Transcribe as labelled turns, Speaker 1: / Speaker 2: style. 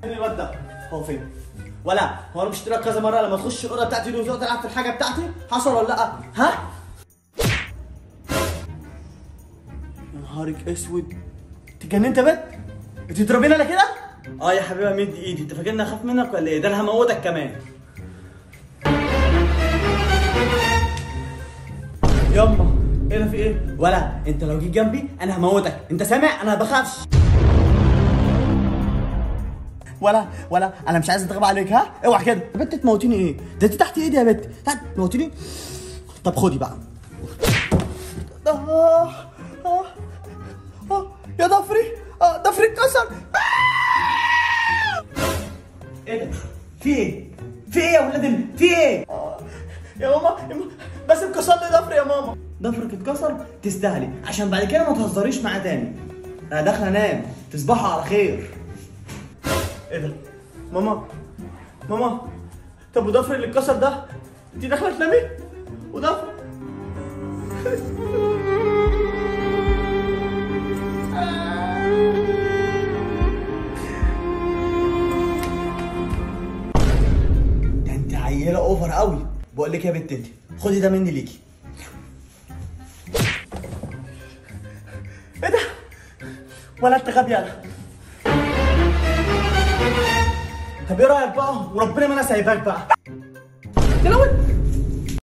Speaker 1: فين الواد ده هو فين ولا هو انا مش قلت لك كذا مره لما تخش الاوضه بتاعتي دي وتقعد تلعب في الحاجه بتاعتي حصل ولا لا ها يا نهارك اسود اتجننت يا بنت انت تضربيني انا كده اه يا حبيبي مد ايدي انت فاكرني اخاف منك ولا ايه ده انا هموتك كمان يما ايه ده في ايه ولا انت لو جيت جنبي انا هموتك انت سامع انا ما بخافش ولا ولا انا مش عايز اتغاب عليك ها اوعى كده يا بنت تموتيني ايه ده انت تحت ايدي يا بنت تحت تموتيني طب خدي بقى آه آه آه يا ضفري آه ضفري اتكسر ايه ده في ايه في ايه يا ولاد ال- في ايه آه، يا ماما يا ماما بس اتكسر لي ضفري يا ماما ضفرك اتكسر تستاهلي عشان بعد كده ما تهزريش معاه تاني انا داخله انام تصبحوا على خير ايه ده ماما ماما طب وضفري اللي اتكسر ده انت داخله تنامي وضفري ده انت عيله اوفر قوي بقول لك يا بنت انت خدي ده مني ليكي ايه ده ولا انت غبي انا طب ايه رايك بقى وربنا ما انا سايباك بقى يا لو